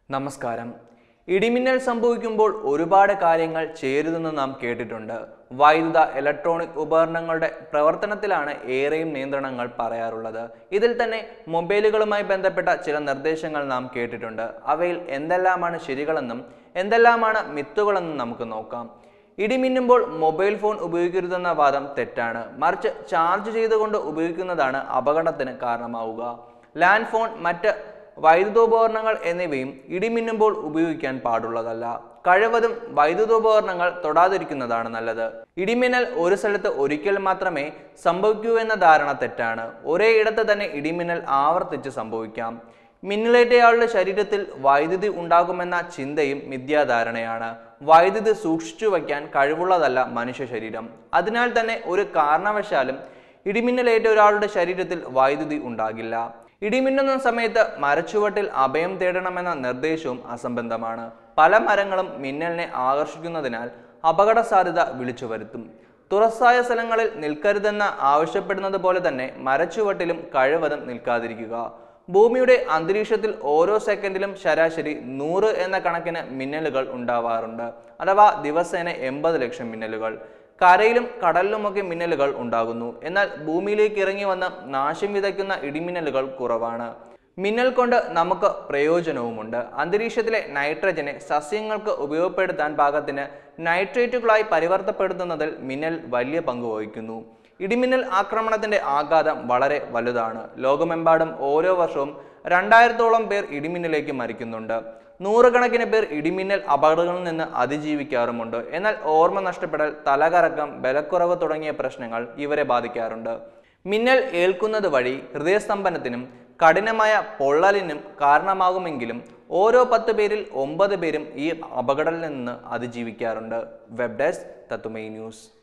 നമസ്കാരം ഇടിമിന്നൽ സംഭവിക്കുമ്പോൾ ഒരുപാട് കാര്യങ്ങൾ ചേരുതെന്ന് നാം കേട്ടിട്ടുണ്ട് വൈദ്യുത ഇലക്ട്രോണിക് ഉപകരണങ്ങളുടെ പ്രവർത്തനത്തിലാണ് ഏറെയും നിയന്ത്രണങ്ങൾ പറയാറുള്ളത് ഇതിൽ തന്നെ മൊബൈലുകളുമായി ബന്ധപ്പെട്ട ചില നിർദ്ദേശങ്ങൾ നാം കേട്ടിട്ടുണ്ട് അവയിൽ എന്തെല്ലാമാണ് ശരികളെന്നും എന്തെല്ലാമാണ് മിത്തുകളെന്നും നമുക്ക് നോക്കാം ഇടിമിന്നുമ്പോൾ മൊബൈൽ ഫോൺ ഉപയോഗിക്കരുതെന്ന വാദം തെറ്റാണ് മറിച്ച് ചാർജ് ചെയ്തുകൊണ്ട് ഉപയോഗിക്കുന്നതാണ് അപകടത്തിന് കാരണമാവുക ലാൻഡ് ഫോൺ മറ്റ് വൈദ്യുതോപകരണങ്ങൾ എന്നിവയും ഇടിമിന്നുമ്പോൾ ഉപയോഗിക്കാൻ പാടുള്ളതല്ല കഴിവതും വൈദ്യുതോപകരണങ്ങൾ തൊടാതിരിക്കുന്നതാണ് നല്ലത് ഇടിമിന്നൽ ഒരു സ്ഥലത്ത് ഒരിക്കൽ മാത്രമേ സംഭവിക്കൂ എന്ന ധാരണ തെറ്റാണ് ഒരേ ഇടത്ത് തന്നെ ഇടിമിന്നൽ ആവർത്തിച്ച് സംഭവിക്കാം മിന്നലേറ്റയാളുടെ ശരീരത്തിൽ വൈദ്യുതി ഉണ്ടാകുമെന്ന ചിന്തയും മിഥ്യാധാരണയാണ് വൈദ്യുതി സൂക്ഷിച്ചു വയ്ക്കാൻ കഴിവുള്ളതല്ല മനുഷ്യ ശരീരം അതിനാൽ തന്നെ ഒരു കാരണവശാലും ഇടിമിന്നലേറ്റ ഒരാളുടെ ശരീരത്തിൽ വൈദ്യുതി ഉണ്ടാകില്ല ഇടിമിന്നുന്ന സമയത്ത് മരച്ചുവട്ടിൽ അഭയം തേടണമെന്ന നിർദ്ദേശവും അസംബന്ധമാണ് പല മരങ്ങളും മിന്നലിനെ ആകർഷിക്കുന്നതിനാൽ അപകട സാധ്യത വിളിച്ചു വരുത്തും തുറസായ സ്ഥലങ്ങളിൽ നിൽക്കരുതെന്ന് ആവശ്യപ്പെടുന്നത് പോലെ തന്നെ മരച്ചുവട്ടിലും കഴിവതും നിൽക്കാതിരിക്കുക ഭൂമിയുടെ അന്തരീക്ഷത്തിൽ ഓരോ സെക്കൻഡിലും ശരാശരി നൂറ് എന്ന കണക്കിന് മിന്നലുകൾ ഉണ്ടാവാറുണ്ട് അഥവാ ദിവസേന എൺപത് ലക്ഷം മിന്നലുകൾ കരയിലും കടലിലുമൊക്കെ മിന്നലുകൾ ഉണ്ടാകുന്നു എന്നാൽ ഭൂമിയിലേക്ക് ഇറങ്ങി വന്ന് നാശം വിതയ്ക്കുന്ന ഇടിമിന്നലുകൾ കുറവാണ് മിന്നൽ കൊണ്ട് നമുക്ക് പ്രയോജനവുമുണ്ട് അന്തരീക്ഷത്തിലെ നൈട്രജനെ സസ്യങ്ങൾക്ക് ഉപയോഗപ്പെടുത്താൻ പാകത്തിന് നൈട്രേറ്റുകളായി പരിവർത്തപ്പെടുത്തുന്നതിൽ മിന്നൽ വലിയ പങ്ക് വഹിക്കുന്നു ഇടിമിന്നൽ ആക്രമണത്തിന്റെ ആഘാതം വളരെ വലുതാണ് ലോകമെമ്പാടും ഓരോ വർഷവും രണ്ടായിരത്തോളം പേർ ഇടിമിന്നലേക്ക് മരിക്കുന്നുണ്ട് നൂറുകണക്കിന് പേർ ഇടിമിന്നൽ അപകടങ്ങളിൽ നിന്ന് അതിജീവിക്കാറുമുണ്ട് എന്നാൽ ഓർമ്മ നഷ്ടപ്പെടൽ തലകറക്കം ബലക്കുറവ് തുടങ്ങിയ പ്രശ്നങ്ങൾ ഇവരെ ബാധിക്കാറുണ്ട് മിന്നൽ ഏൽക്കുന്നത് വഴി ഹൃദയസ്തംഭനത്തിനും കഠിനമായ പൊള്ളലിനും കാരണമാകുമെങ്കിലും ഓരോ പത്ത് പേരിൽ ഒമ്പത് പേരും ഈ അപകടത്തിൽ നിന്ന് അതിജീവിക്കാറുണ്ട് വെബ് ഡെസ്ക് തത്തുമൈ ന്യൂസ്